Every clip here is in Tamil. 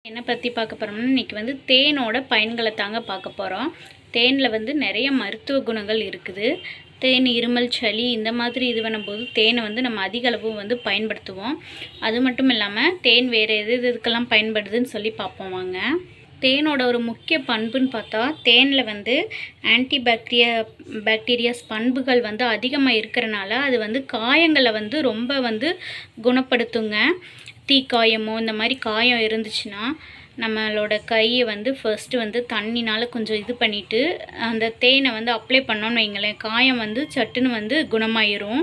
என்ன பற்றி பார்க்க போகிறோம்னா இன்றைக்கி வந்து தேனோட பயன்களை தாங்க பார்க்க போகிறோம் தேனில் வந்து நிறைய மருத்துவ குணங்கள் இருக்குது தேன் இருமல் சளி இந்த மாதிரி இது பண்ணும்போது தேனை வந்து நம்ம அதிக அளவு வந்து பயன்படுத்துவோம் அது மட்டும் இல்லாமல் தேன் வேறு எது எது இதுக்கெல்லாம் பயன்படுதுன்னு சொல்லி பார்ப்போம் வாங்க தேனோட ஒரு முக்கிய பண்புன்னு பார்த்தா தேனில் வந்து ஆன்டிபாக்டீரியா பாக்டீரியாஸ் பண்புகள் வந்து அதிகமாக இருக்கிறனால அது வந்து காயங்களை வந்து ரொம்ப வந்து குணப்படுத்துங்க தீக்காயமோ இந்த மாதிரி காயம் இருந்துச்சுன்னா நம்மளோட கையை வந்து ஃபர்ஸ்ட்டு வந்து தண்ணினால் கொஞ்சம் இது பண்ணிவிட்டு அந்த தேனை வந்து அப்ளை பண்ணோன்னு வைங்களேன் காயம் வந்து சட்டுன்னு வந்து குணமாயிரும்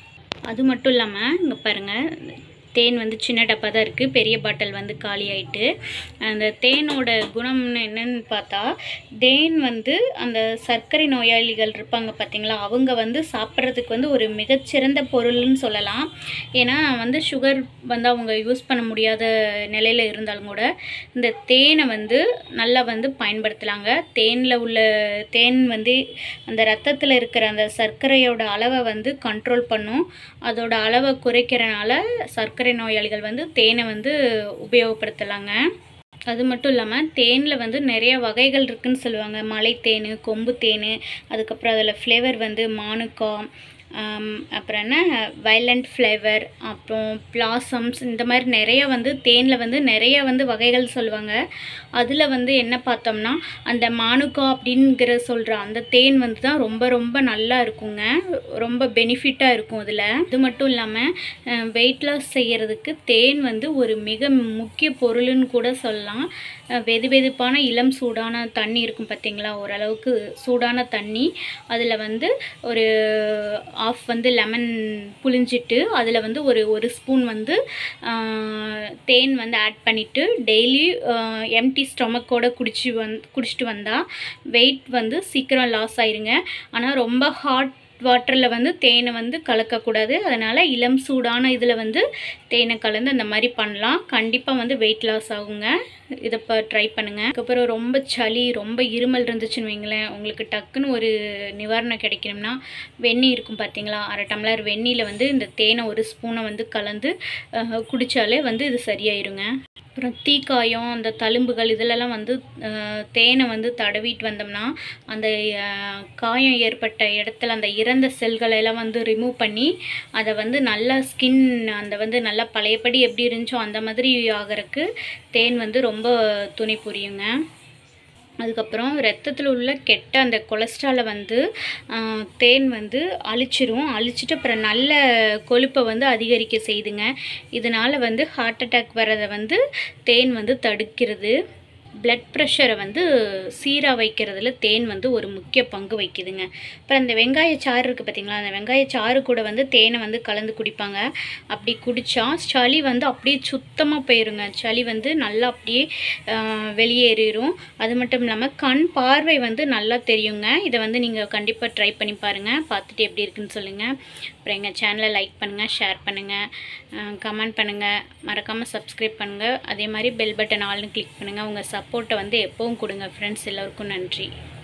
அது மட்டும் இல்லாமல் இங்கே பாருங்கள் தேன் வந்து சின்ன டப்பா தான் இருக்குது பெரிய பாட்டில் வந்து காலி ஆயிட்டு அந்த தேனோட குணம் என்னன்னு பார்த்தா தேன் வந்து அந்த சர்க்கரை நோயாளிகள் இருப்பாங்க பார்த்தீங்களா அவங்க வந்து சாப்பிட்றதுக்கு வந்து ஒரு மிகச்சிறந்த பொருள்னு சொல்லலாம் ஏன்னா வந்து சுகர் வந்து அவங்க யூஸ் பண்ண முடியாத நிலையில் இருந்தாலும் கூட இந்த தேனை வந்து நல்லா வந்து பயன்படுத்தலாங்க தேனில் உள்ள தேன் வந்து அந்த ரத்தத்தில் இருக்கிற அந்த சர்க்கரையோட அளவை வந்து கண்ட்ரோல் பண்ணும் அதோட அளவை குறைக்கிறனால சர்க்கரை நோயாளிகள் வந்து தேனை வந்து உபயோகப்படுத்தலாங்க அது மட்டும் இல்லாமல் தேனில் வந்து நிறைய வகைகள் இருக்குன்னு சொல்லுவாங்க மலை தேன் கொம்பு தேன் அதுக்கப்புறம் அதில் ஃப்ளேவர் வந்து மானுக்காய் ஆம், அப்புறம் என்ன வைலண்ட் ஃப்ளேவர் அப்புறம் பிளாசம்ஸ் இந்த மாதிரி நிறைய வந்து தேனில் வந்து நிறைய வந்து வகைகள் சொல்லுவாங்க அதில் வந்து என்ன பார்த்தோம்னா அந்த மானுக்கா அப்படிங்கிற சொல்கிற அந்த தேன் வந்து தான் ரொம்ப ரொம்ப நல்லா இருக்குங்க ரொம்ப பெனிஃபிட்டாக இருக்கும் அதில் இது மட்டும் இல்லாமல் வெயிட் லாஸ் செய்கிறதுக்கு தேன் வந்து ஒரு மிக முக்கிய பொருள்னு கூட சொல்லலாம் அஹ் வெது வெதுப்பான இளம் சூடான தண்ணி இருக்கும் பார்த்தீங்களா ஓரளவுக்கு சூடான தண்ணி அதில் வந்து ஒரு ஆஃப் வந்து லெமன் புழிஞ்சிட்டு அதில் வந்து ஒரு ஒரு ஸ்பூன் வந்து ஆஹ், தேன் வந்து ஆட் பண்ணிவிட்டு டெய்லி எம்டி ஸ்டொமக்கோட குடிச்சு வந் குடிச்சிட்டு வந்தால் வெயிட் வந்து சீக்கிரம் லாஸ் ஆயிருங்க ஆனால் ரொம்ப ஹாட் வாட்டரில் வந்து தேனை வந்து கலக்கக்கூடாது அதனால் இளம் சூடான இதில் வந்து தேனை கலந்து அந்த மாதிரி பண்ணலாம் கண்டிப்பாக வந்து வெயிட் லாஸ் ஆகுங்க இதை இப்போ ட்ரை பண்ணுங்கள் அதுக்கப்புறம் ரொம்ப சளி ரொம்ப இருமல் இருந்துச்சுன்னு வைங்களேன் உங்களுக்கு டக்குன்னு ஒரு நிவாரணம் கிடைக்கணும்னா வெந்நீர் இருக்கும் பார்த்தீங்களா அரை டம்ளர் வெந்நீரில் வந்து இந்த தேனை ஒரு ஸ்பூனை வந்து கலந்து அஹ், குடித்தாலே வந்து இது சரியாயிருங்க அப்புறம் தீக்காயம் அந்த தழும்புகள் இதிலெல்லாம் வந்து அஹ், தேனை வந்து தடவிட்டு வந்தோம்னா அந்த அஹ், காயம் ஏற்பட்ட இடத்துல அந்த இறந்த செல்களை எல்லாம் வந்து ரிமூவ் பண்ணி அதை வந்து நல்லா ஸ்கின் அந்த வந்து நல்லா பழையபடி எப்படி இருந்துச்சோ அந்த மாதிரி ஆகறதுக்கு தேன் வந்து ரொம்ப துணை புரியுங்க அதுக்கப்புறம் ரத்தத்தில் உள்ள கெட்ட அந்த கொலஸ்ட்ராலை வந்து ஆஹ், தேன் வந்து அழிச்சிரும் அழிச்சிட்டு அப்புறம் நல்ல கொழுப்பை வந்து அதிகரிக்க செய்துங்க இதனால் வந்து ஹார்ட் அட்டாக் வர்றதை வந்து தேன் வந்து தடுக்கிறது பிளட் ப்ரெஷரை வந்து சீராக வைக்கிறதுல தேன் வந்து ஒரு முக்கிய பங்கு வகிக்குதுங்க அப்புறம் அந்த வெங்காய சாறு இருக்குது பார்த்தீங்களா அந்த வெங்காய சாறு கூட வந்து தேனை வந்து கலந்து குடிப்பாங்க அப்படி குடித்தா சளி வந்து அப்படியே சுத்தமாக போயிருங்க சளி வந்து நல்லா அப்படியே ஆஹ், வெளியேறிடும் அது மட்டும் இல்லாமல் கண் பார்வை வந்து நல்லா தெரியுங்க இதை வந்து நீங்கள் கண்டிப்பாக ட்ரை பண்ணி பாருங்கள் பார்த்துட்டு எப்படி இருக்குன்னு சொல்லுங்கள் அப்புறம் எங்கள் சேனலை லைக் பண்ணுங்கள் ஷேர் பண்ணுங்கள் கமெண்ட் பண்ணுங்கள் மறக்காமல் சப்ஸ்கிரைப் பண்ணுங்கள் அதே மாதிரி பெல் பட்டன் ஆல்னு கிளிக் பண்ணுங்கள் உங்கள் சப்போர்ட்டை வந்து எப்பவும் கொடுங்க ஃப்ரெண்ட்ஸ் எல்லோருக்கும் நன்றி